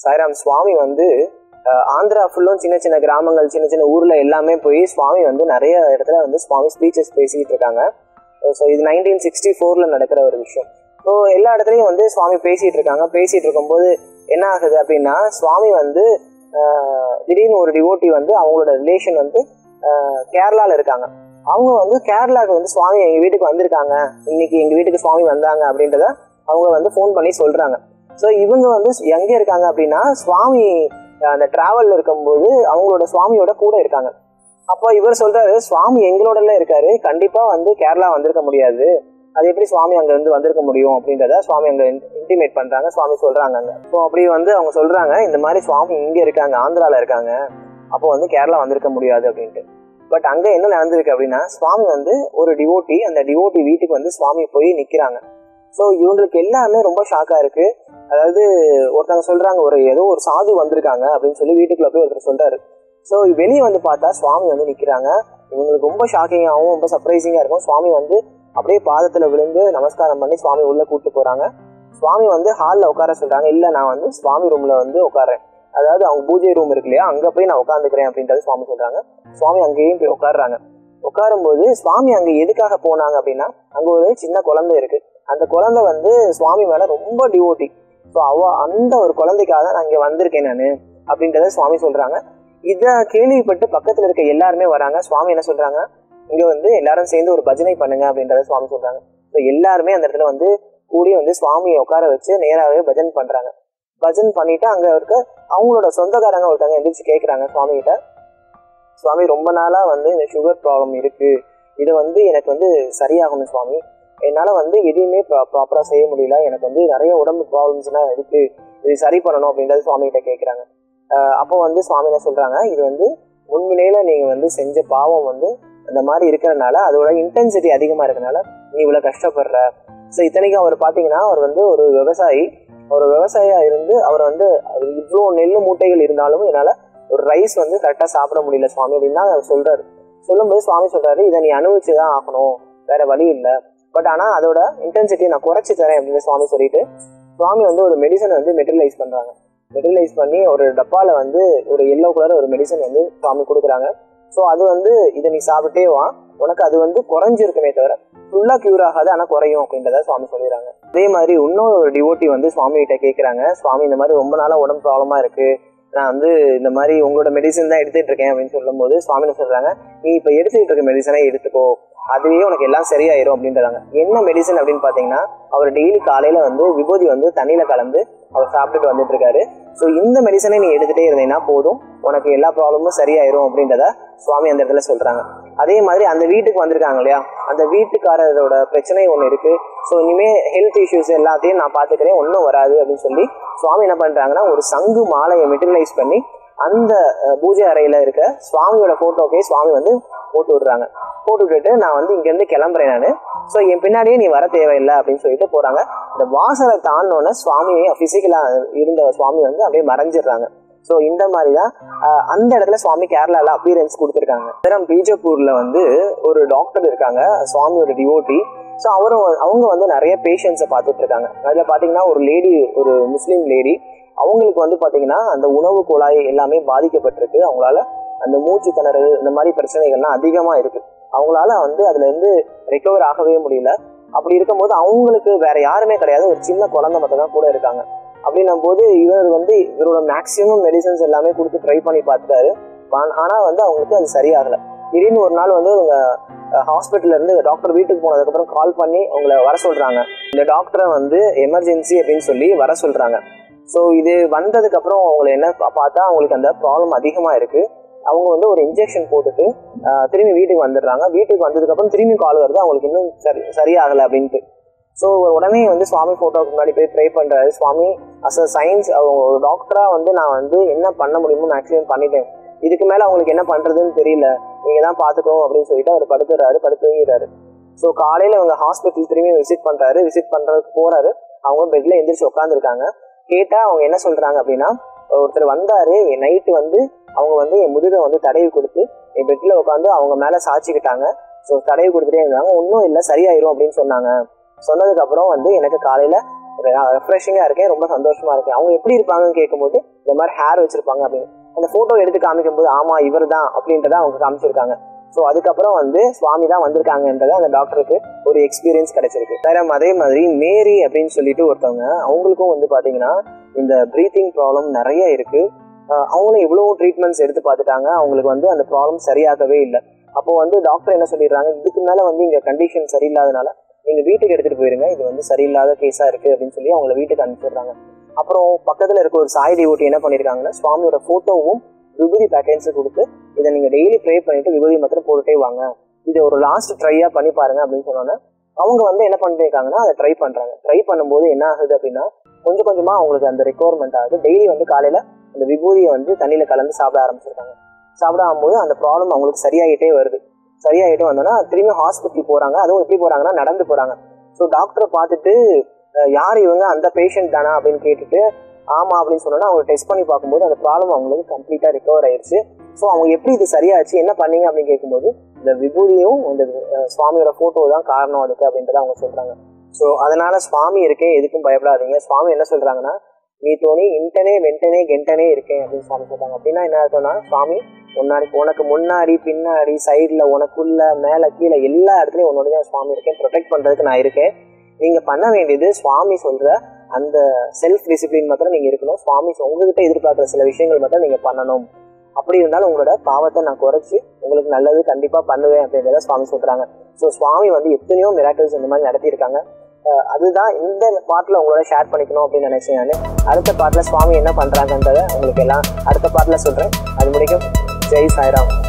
சாய்ராம் சுவாமி வந்து அஹ், ஆந்திரா ஃபுல்லும் சின்ன சின்ன கிராமங்கள் சின்ன சின்ன ஊர்ல எல்லாமே போய் சுவாமி வந்து நிறைய இடத்துல வந்து சுவாமி ஸ்பீச்சஸ் பேசிட்டு இருக்காங்க ஸோ இது நைன்டீன் சிக்ஸ்டி ஃபோர்ல நடக்கிற ஒரு விஷயம் ஸோ எல்லா இடத்துலையும் வந்து சுவாமி பேசிட்டு இருக்காங்க பேசிட்டு இருக்கும்போது என்ன ஆகுது அப்படின்னா சுவாமி வந்து அஹ், திடீர்னு ஒரு டிவோட்டி வந்து அவங்களோட ரிலேஷன் வந்து அஹ், கேரளால இருக்காங்க அவங்க வந்து கேரளாவுக்கு வந்து சுவாமி எங்க வீட்டுக்கு வந்திருக்காங்க இன்னைக்கு எங்க வீட்டுக்கு சுவாமி வந்தாங்க அப்படின்றத அவங்க வந்து ஃபோன் பண்ணி சொல்றாங்க ஸோ இவங்க வந்து எங்க இருக்காங்க அப்படின்னா சுவாமி அஹ், அந்த டிராவல்ல இருக்கும்போது அவங்களோட சுவாமியோட கூட இருக்காங்க அப்போ இவர் சொல்றாரு சுவாமி எங்களோடல இருக்காரு கண்டிப்பா வந்து கேரளா வந்திருக்க முடியாது அது எப்படி சுவாமி அங்க இருந்து வந்திருக்க முடியும் அப்படின்றத சுவாமி அங்க இன்டிமேட் பண்றாங்க சுவாமி சொல்றாங்க அங்க ஸோ அப்படி வந்து அவங்க சொல்றாங்க இந்த மாதிரி சுவாமி இங்க இருக்காங்க ஆந்திரால இருக்காங்க அப்போ வந்து கேரளா வந்திருக்க முடியாது அப்படின்ட்டு பட் அங்க என்ன நடந்திருக்கு அப்படின்னா சுவாமி வந்து ஒரு டிவோட்டி அந்த டிவோட்டி வீட்டுக்கு வந்து சுவாமி போய் நிக்கிறாங்க ஸோ இவங்களுக்கு எல்லாமே ரொம்ப ஷாக்கா இருக்கு அதாவது ஒருத்தவங்க சொல்றாங்க ஒரு ஏதோ ஒரு சாது வந்திருக்காங்க அப்படின்னு சொல்லி வீட்டுக்குள்ள போய் ஒருத்தர் சொல்றாரு ஸோ வெளியே வந்து பார்த்தா சுவாமி வந்து நிக்கிறாங்க இவங்களுக்கு ரொம்ப ஷாக்கிங்காகவும் ரொம்ப சர்ப்ரைசிங்கா இருக்கும் சுவாமி வந்து அப்படியே பாதத்துல விழுந்து நமஸ்காரம் பண்ணி சுவாமி உள்ள கூட்டு போறாங்க சுவாமி வந்து ஹாலில் உட்கார சொல்றாங்க இல்ல நான் வந்து சுவாமி ரூம்ல வந்து உட்கார்றேன் அதாவது அவங்க பூஜை ரூம் இருக்கு இல்லையா அங்க போய் நான் உட்காந்துக்கிறேன் அப்படின்றது சுவாமி சொல்றாங்க சுவாமி அங்கேயும் போய் உட்காடுறாங்க உட்காரும்போது சுவாமி அங்க எதுக்காக போனாங்க அப்படின்னா அங்க ஒரு சின்ன குழந்தை இருக்கு அந்த குழந்தை வந்து சுவாமி மேல ரொம்ப டிவோட்டி ஸோ அவ அந்த ஒரு குழந்தைக்காக தான் நான் இங்க வந்திருக்கேன் நான் அப்படின்றத சுவாமி சொல்றாங்க இதை கேள்விப்பட்டு பக்கத்துல இருக்க எல்லாருமே வராங்க சுவாமி என்ன சொல்றாங்க இங்க வந்து எல்லாரும் சேர்ந்து ஒரு பஜனை பண்ணுங்க அப்படின்றத சுவாமி சொல்றாங்க ஸோ எல்லாருமே அந்த இடத்துல வந்து கூடி வந்து சுவாமியை உட்கார வச்சு நேராகவே பஜன் பண்றாங்க பஜன் பண்ணிட்டு அங்க இருக்க அவங்களோட சொந்தக்காரங்க ஒருத்தவங்க எந்திரிச்சு கேட்குறாங்க சுவாமி கிட்ட சுவாமி ரொம்ப நாளா வந்து இந்த சுகர் ப்ராப்ளம் இருக்கு இது வந்து எனக்கு வந்து சரியாகணும் சுவாமி என்னால வந்து எதையுமே ப்ராப்பரா செய்ய முடியல எனக்கு வந்து நிறைய உடம்பு ப்ராப்ளம்ஸ்லாம் இருக்கு இது சரி பண்ணணும் அப்படின்றது சுவாமி கிட்ட கேட்குறாங்க அப்போ வந்து சுவாமி என்ன சொல்றாங்க இது வந்து உண்மையில நீங்க வந்து செஞ்ச பாவம் வந்து அந்த மாதிரி இருக்கிறனால அதோட இன்டென்சிட்டி அதிகமா இருக்கனால நீ இவ்வளவு கஷ்டப்படுற ஸோ இத்தனைக்கும் அவர் பாத்தீங்கன்னா அவர் வந்து ஒரு விவசாயி ஒரு விவசாயியா இருந்து அவர் வந்து இவ்வளோ நெல் மூட்டைகள் இருந்தாலும் என்னால ஒரு ரைஸ் வந்து கரெக்டாக சாப்பிட முடியல சுவாமி அப்படின்னு தான் அவர் சொல்றாரு சொல்லும்போது சுவாமி சொல்றாரு இதை நீ அனுபவிச்சு தான் ஆகணும் வேற வழி இல்லை பட் ஆனால் அதோட இன்டென்சிட்டியை நான் குறைச்சி தரேன் அப்படின்னு சுவாமி சொல்லிட்டு சுவாமி வந்து ஒரு மெடிசனை வந்து மெட்டீரியலைஸ் பண்றாங்க மெட்டீரியலைஸ் பண்ணி ஒரு டப்பால வந்து ஒரு எல்லோ கலர் ஒரு மெடிசன் வந்து சுவாமி கொடுக்குறாங்க ஸோ அது வந்து இதை நீ சாப்பிட்டே வா உனக்கு அது வந்து குறைஞ்சிருக்குமே தவிர ஃபுல்லா கியூர் ஆகாது ஆனால் குறையும் அப்படின்றத சுவாமி சொல்லிடுறாங்க அதே மாதிரி இன்னொரு ஒரு டிவோட்டி வந்து சுவாமி கிட்ட கேட்குறாங்க சுவாமி இந்த மாதிரி ரொம்ப நாளா உடம்பு ப்ராப்ளமா இருக்கு நான் வந்து இந்த மாதிரி உங்களோட மெடிசன் தான் எடுத்துட்டு இருக்கேன் அப்படின்னு சொல்லும்போது சுவாமி என்ன சொல்றாங்க நீ இப்போ எடுத்துக்கிட்டு இருக்க மெடிசனை எடுத்துக்கோ அதுவே உனக்கு எல்லாம் சரியாயிரும் அப்படின்றாங்க என்ன மெடிசன் அப்படின்னு பாத்தீங்கன்னா அவர் டெய்லி காலையில வந்து விபூதி வந்து தண்ணியில கலந்து அவர் சாப்பிட்டுட்டு வந்துட்டு இருக்காரு ஸோ இந்த மெடிசனை நீ எடுத்துட்டே இருந்தீங்கன்னா போதும் உனக்கு எல்லா ப்ராப்ளமும் சரியாயிரும் அப்படின்றத சுவாமி அந்த இடத்துல சொல்றாங்க அதே மாதிரி அந்த வீட்டுக்கு வந்திருக்காங்க இல்லையா அந்த வீட்டுக்காரரோட பிரச்சனை ஒன்று இருக்கு ஸோ இனிமே ஹெல்த் இஷ்யூஸ் எல்லாத்தையும் நான் பார்த்துக்கிறேன் ஒன்றும் வராது அப்படின்னு சொல்லி சுவாமி என்ன பண்றாங்கன்னா ஒரு சங்கு மாலையை மெட்டீரியலைஸ் பண்ணி அந்த அஹ், பூஜை அறையில இருக்க சுவாமியோட போட்டோக்கே சுவாமி வந்து போட்டு விடுறாங்க போட்டு விட்டுட்டு நான் வந்து இங்க இருந்து கிளம்புறேன் நான் ஸோ என் பின்னாடியே நீ வர தேவையில்லை அப்படின்னு சொல்லிட்டு போறாங்க இந்த வாசலை தாண்டினோடனே சுவாமியை பிசிக்கலா இருந்த சுவாமி வந்து அப்படியே மறைஞ்சிடுறாங்க ஸோ இந்த மாதிரி தான் அஹ், அந்த இடத்துல சுவாமி கேரளால அப்பியரன்ஸ் கொடுத்துருக்காங்க அப்புறம் பீஜப்பூர்ல வந்து ஒரு டாக்டர் இருக்காங்க சுவாமியோட டிவோட்டி ஸோ அவரும் அவங்க வந்து நிறைய பேஷண்ட்ஸை பார்த்துட்டு இருக்காங்க அதில் பார்த்தீங்கன்னா ஒரு லேடி ஒரு முஸ்லீம் லேடி அவங்களுக்கு வந்து பார்த்தீங்கன்னா அந்த உணவு குழாய் எல்லாமே பாதிக்கப்பட்டிருக்கு அவங்களால அந்த மூச்சு திணறல் இந்த மாதிரி பிரச்சனைகள்லாம் அதிகமாக இருக்கு அவங்களால வந்து அதுல இருந்து ரெக்கவர் ஆகவே முடியல அப்படி இருக்கும்போது அவங்களுக்கு வேற யாருமே கிடையாது ஒரு சின்ன குழந்தை மட்டும் தான் கூட இருக்காங்க அப்படின்னும் போது இவர் வந்து இவரோட மேக்சிமம் மெடிசன்ஸ் எல்லாமே கொடுத்து ட்ரை பண்ணி பார்த்துட்டாரு ஆனா- ஆனா வந்து அவங்களுக்கு அது சரியாகல திடீர்னு ஒரு நாள் வந்து அவங்க ஹாஸ்பிட்டல்ல இருந்து டாக்டர் வீட்டுக்கு போனதுக்கப்புறம் கால் பண்ணி அவங்கள வர சொல்றாங்க இந்த டாக்டரை வந்து எமர்ஜென்சி அப்படின்னு சொல்லி வர சொல்றாங்க ஸோ இது வந்ததுக்கு அப்புறம் அவங்களை என்ன பா- பார்த்தா அவங்களுக்கு அந்த ப்ராப்ளம் அதிகமா இருக்கு அவங்க வந்து ஒரு இன்ஜெக்ஷன் போட்டுட்டு ஆஹ், திரும்பி வீட்டுக்கு வந்துடுறாங்க வீட்டுக்கு வந்ததுக்கு அப்புறம் திரும்பி கால் வருது அவங்களுக்கு இன்னும் சரி சரியாகலை அப்படின்ட்டு ஸோ உடனே வந்து சுவாமி ஃபோட்டோவுக்கு முன்னாடி போய் ப்ரே பண்ணுறாரு சுவாமி அஸ் அ சயின்ஸ் அவங்க ஒரு டாக்டராக வந்து நான் வந்து என்ன பண்ண முடியுமோ மேக்ஸிமம் பண்ணிட்டேன் இதுக்கு மேலே அவங்களுக்கு என்ன பண்ணுறதுன்னு தெரியல நீங்கள் தான் பார்த்துக்கணும் அப்படின்னு சொல்லிட்டு அவர் படுத்துறாரு படுத்து தூங்கிடுறாரு ஸோ காலையில் இவங்க ஹாஸ்பிட்டல் திரும்பி விசிட் பண்ணுறாரு விசிட் பண்ணுறதுக்கு போகிறாரு அவங்க பெட்டில் எந்திரிச்சு உட்காந்துருக்காங்க கேட்டால் அவங்க என்ன சொல்கிறாங்க அப்படின்னா ஒருத்தர் வந்தாரு நைட்டு வந்து அவங்க வந்து என் முதுகை வந்து தடவி கொடுத்து என் பெட்டில் உட்காந்து அவங்க மேலே சாய்ச்சிக்கிட்டாங்க ஸோ தடவி கொடுத்துட்டே இருந்தாங்க ஒன்றும் இல்லை சரியாயிரும் அப்படின்னு சொன்னாங்க சொன்னதுக்கு அப்புறம் வந்து எனக்கு காலையில ரெஃப்ரெஷிங்கா இருக்கேன் ரொம்ப சந்தோஷமா இருக்கேன் அவங்க எப்படி இருப்பாங்கன்னு கேட்கும்போது இந்த மாதிரி ஹேர் வச்சிருப்பாங்க அப்படின்னு அந்த ஃபோட்டோ எடுத்து காமிக்கும்போது ஆமா இவர் தான் அப்படின்றத அவங்க காமிச்சிருக்காங்க ஸோ அதுக்கப்புறம் வந்து சுவாமி தான் வந்திருக்காங்கன்றத அந்த டாக்டருக்கு ஒரு எக்ஸ்பீரியன்ஸ் கிடைச்சிருக்கு வேற அதே மாதிரி மேரி அப்படின்னு சொல்லிட்டு ஒருத்தவங்க அவங்களுக்கும் வந்து பாத்தீங்கன்னா இந்த ப்ரீத்திங் ப்ராப்ளம் நிறைய இருக்கு அஹ் அவங்களும் எவ்வளோ ட்ரீட்மெண்ட்ஸ் எடுத்து பார்த்துட்டாங்க அவங்களுக்கு வந்து அந்த ப்ராப்ளம் சரியாகவே இல்லை அப்போ வந்து டாக்டர் என்ன சொல்லிடுறாங்க இதுக்கு மேல வந்து இங்க கண்டிஷன் சரியில்லாதனால நீங்க வீட்டுக்கு எடுத்துட்டு போயிருங்க இது வந்து சரியில்லாத கேஸா இருக்கு அப்படின்னு சொல்லி அவங்கள வீட்டுக்கு அனுப்பிச்சிடுறாங்க அப்புறம் பக்கத்துல இருக்க ஒரு சாய் டிவோட்டி என்ன பண்ணிருக்காங்கன்னா சுவாமியோட போட்டோவும் விபூதி பேக்கேஜ் கொடுத்து இதை நீங்க டெய்லி ப்ரே பண்ணிட்டு விபூதி மாத்திரம் போட்டுட்டே வாங்க இது ஒரு லாஸ்ட் ட்ரையா பண்ணி பாருங்க அப்படின்னு சொன்னோன்னே அவங்க வந்து என்ன பண்ணிருக்காங்கன்னா அதை ட்ரை பண்றாங்க ட்ரை பண்ணும்போது என்ன ஆகுது அப்படின்னா கொஞ்சம் கொஞ்சமா அவங்களுக்கு அந்த ரெக்குவயர்மெண்ட் ஆகுது டெய்லி வந்து காலையில அந்த விபூதியை வந்து தண்ணியில கலந்து சாப்பிட ஆரம்பிச்சிருக்காங்க சாப்பிட ஆகும்போது அந்த ப்ராப்ளம் அவங்களுக்கு சரியாயிட்டே வருது சரியாயிட்டு வந்தோன்னா திரும்பி ஹாஸ்பிட்டல் போறாங்க அதுவும் எப்படி போறாங்கன்னா நடந்து போறாங்க ஸோ டாக்டரை பார்த்துட்டு அஹ், யார் இவங்க அந்த பேஷண்ட் தானா அப்படின்னு கேட்டுட்டு ஆமா அப்படின்னு சொன்னோன்னா அவங்க டெஸ்ட் பண்ணி பார்க்கும்போது அந்த ப்ராப்ளம் அவங்களுக்கு கம்ப்ளீட்டா ரிகவர் ஆயிடுச்சு ஸோ அவங்க எப்படி இது சரியாச்சு என்ன பண்ணீங்க அப்படின்னு கேட்கும்போது இந்த விபூதியும் இந்த அஹ், சுவாமியோட போட்டோ தான் காரணம் அதுக்கு அப்படின்றத அவங்க சொல்றாங்க ஸோ அதனால சுவாமி இருக்கே எதுக்கும் பயப்படாதீங்க சுவாமி என்ன சொல்றாங்கன்னா நீ தோணி இன்டனே வெண்டனே கெண்டனே இருக்கேன் அப்படின்னு சுவாமி சொல்றாங்க அப்படின்னா என்ன அர்த்தம்னா சுவாமி முன்னாடி உனக்கு முன்னாடி பின்னாடி சைடில் உனக்குள்ள மேலே கீழே எல்லா இடத்துலையும் உன்னோட தான் சுவாமி இருக்கேன் ப்ரொடெக்ட் பண்ணுறதுக்கு நான் இருக்கேன் நீங்கள் பண்ண வேண்டியது சுவாமி சொல்கிற அந்த செல்ஃப் டிசிப்ளின் மாத்திரம் நீங்கள் இருக்கணும் சுவாமி உங்ககிட்ட எதிர்பார்க்குற சில விஷயங்கள் மாத்திரம் நீங்கள் பண்ணணும் அப்படி இருந்தாலும் உங்களோட பாவத்தை நான் குறைச்சி உங்களுக்கு நல்லது கண்டிப்பாக பண்ணுவேன் அப்படின்றத சுவாமி சொல்கிறாங்க ஸோ சுவாமி வந்து எத்தனையோ மிராக்கிள்ஸ் இந்த மாதிரி நடத்தியிருக்காங்க அஹ் அதுதான் இந்த பாட்டில் உங்களோட ஷேர் பண்ணிக்கணும் அப்படின்னு நினைச்சேன் நான் அடுத்த பாட்டில் சுவாமி என்ன பண்ணுறாங்கன்றதை உங்களுக்கு எல்லாம் அடுத்த பாட்டில் சொல்கிறேன் அது முடிக்கும் ஜெய் சாய்ராம்